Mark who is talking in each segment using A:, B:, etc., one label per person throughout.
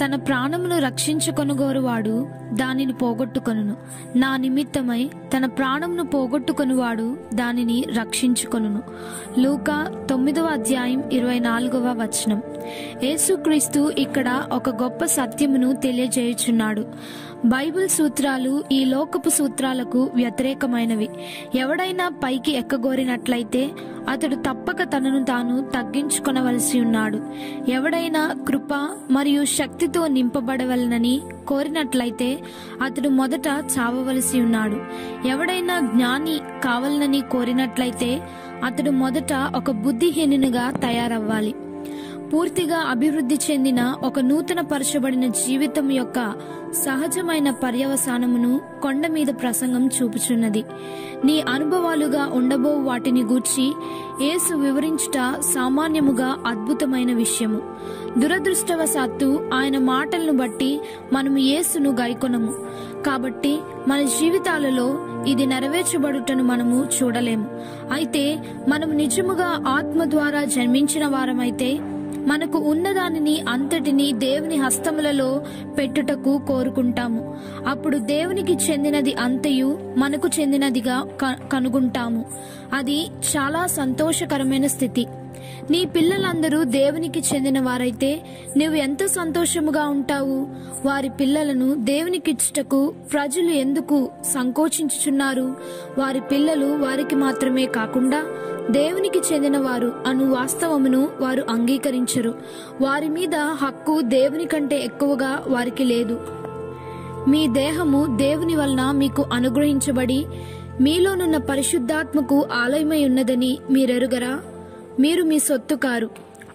A: తన ప్రాణమును రక్షించుకొనుగోరువాడు దానిని పోగొట్టుకొనును నా నిమిత్తమై తన ప్రాణమును పోగొట్టుకొనువాడు దానిని రక్షించుకొనును లూకా తొమ్మిదవ అధ్యాయం ఇరవై నాలుగవ వచనం యేసుక్రీస్తు ఇక్కడ ఒక గొప్ప సత్యమును తెలియజేయుచున్నాడు బైబిల్ సూత్రాలు ఈ లోకపు సూత్రాలకు వ్యతిరేకమైనవి ఎవడైనా పైకి ఎక్కగోరినట్లయితే అతడు తప్పక తనను తాను తగ్గించుకొనవలసి ఉన్నాడు ఎవడైనా కృప మరియు శక్తితో నింపబడవలనని కోరినట్లయితే అతడు మొదట చావవలసి ఉన్నాడు ఎవడైనా జ్ఞాని కావాలనని కోరినట్లయితే అతడు మొదట ఒక బుద్ధిహీనునిగా తయారవ్వాలి పూర్తిగా అభివృద్ధి చెందిన ఒక నూతన పరచబడిన జీవితం యొక్క సహజమైన పర్యవసానమును కొండ మీద ప్రసంగం చూపుచున్నది నీ అనుభవాలుగా ఉండబో వాటిని గూర్చి యేసు వివరించుట సామాన్యముగా అద్భుతమైన విషయము దురదృష్టవశాత్తు ఆయన మాటలను బట్టి మనము యేసును గైకొనము కాబట్టి మన జీవితాలలో ఇది నెరవేర్చబడుటను మనము చూడలేము అయితే మనము నిజముగా ఆత్మ ద్వారా జన్మించిన వారమైతే మనకు ఉన్నదానిని అంతటిని దేవుని హస్తములలో పెట్టుటకు కోరుకుంటాము అప్పుడు దేవునికి చెందినది అంతయు మనకు చెందినదిగా క- కనుగొంటాము అది చాలా సంతోషకరమైన స్థితి నీ పిల్లలందరూ దేవునికి చెందిన వారైతే నువ్వు ఎంత సంతోషముగా ఉంటావు వారి పిల్లలను దేవునికిచ్చుటకు ప్రజలు ఎందుకు సంకోచించుచున్నారు వారి పిల్లలు వారికి మాత్రమే కాకుండా దేవునికి చెందినవారు అను వాస్తవమును వారు అంగీకరించరు వారి మీద హక్కు దేవుని కంటే ఎక్కువగా వారికి లేదు మీ దేహము దేవుని వలన మీకు అనుగ్రహించబడి మీలోనున్న పరిశుద్ధాత్మకు ఆలయమై ఉన్నదని మీరెరుగరా మీరు మీ సొత్తు కారు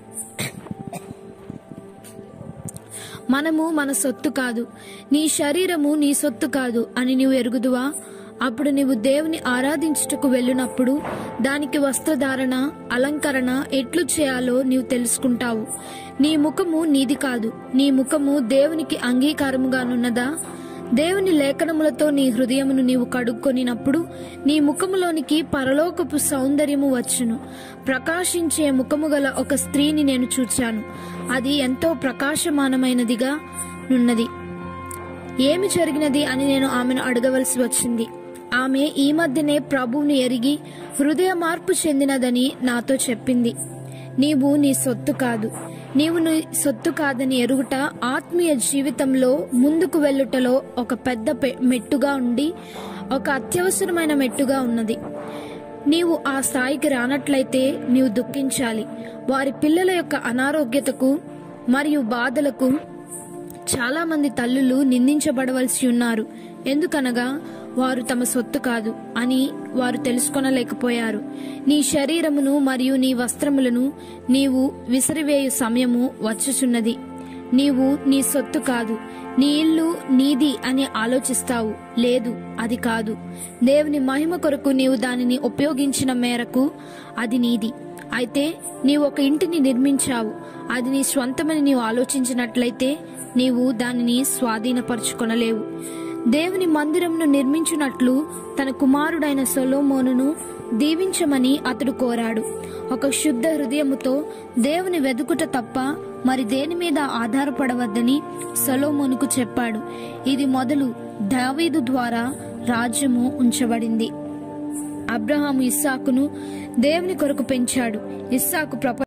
A: మనము మన సొత్తు కాదు నీ శరీరము నీ సొత్తు కాదు అని నీవు ఎరుగుదువా అప్పుడు నీవు దేవుని ఆరాధించుటకు వెళ్ళినప్పుడు దానికి వస్త్రధారణ అలంకరణ ఎట్లు చేయాలో నీవు తెలుసుకుంటావు నీ ముఖము నీది కాదు నీ ముఖము దేవునికి అంగీకారముగానున్నదా దేవుని లేఖనములతో నీ హృదయమును నీవు కడుక్కొనినప్పుడు నీ ముఖములోనికి పరలోకపు సౌందర్యము వచ్చును ప్రకాశించే ముఖము గల ఒక స్త్రీని నేను చూచాను అది ఎంతో ప్రకాశమానమైనదిగా నున్నది ఏమి జరిగినది అని నేను ఆమెను అడగవలసి వచ్చింది ఆమె ఈ మధ్యనే ప్రభువుని ఎరిగి హృదయ మార్పు చెందినదని నాతో చెప్పింది నీవు నీ సొత్తు కాదు నీవు నీ సొత్తు కాదని ఎరుగుట ఆత్మీయ జీవితంలో ముందుకు వెళ్ళుటలో ఒక పెద్ద పె- మెట్టుగా ఉండి ఒక అత్యవసరమైన మెట్టుగా ఉన్నది నీవు ఆ స్థాయికి రానట్లయితే నీవు దుఃఖించాలి వారి పిల్లల యొక్క అనారోగ్యతకు మరియు బాధలకు చాలా మంది తల్లులు నిందించబడవలసి ఉన్నారు ఎందుకనగా వారు తమ సొత్తు కాదు అని వారు తెలుసుకొనలేకపోయారు నీ శరీరమును మరియు నీ వస్త్రములను నీవు విసిరివేయు సమయము వచ్చుచున్నది నీవు నీ సొత్తు కాదు నీ ఇల్లు నీది అని ఆలోచిస్తావు లేదు అది కాదు దేవుని మహిమ కొరకు నీవు దానిని ఉపయోగించిన మేరకు అది నీది అయితే నీవు ఒక ఇంటిని నిర్మించావు అది నీ స్వంతమని నీవు ఆలోచించినట్లయితే నీవు దానిని స్వాధీనపరుచుకొనలేవు దేవుని మందిరమును నిర్మించున్నట్లు తన కుమారుడైన సొలోమోనును దీవించమని అతడు కోరాడు ఒక శుద్ధ హృదయముతో దేవుని వెదుకుట తప్ప మరి దేని మీద ఆధారపడవద్దని సొలోమోనుకు చెప్పాడు ఇది మొదలు దావీదు ద్వారా రాజ్యము ఉంచబడింది అబ్రహాము ఇస్సాకును దేవుని కొరకు పెంచాడు ఇస్సాకు ప్రపంచ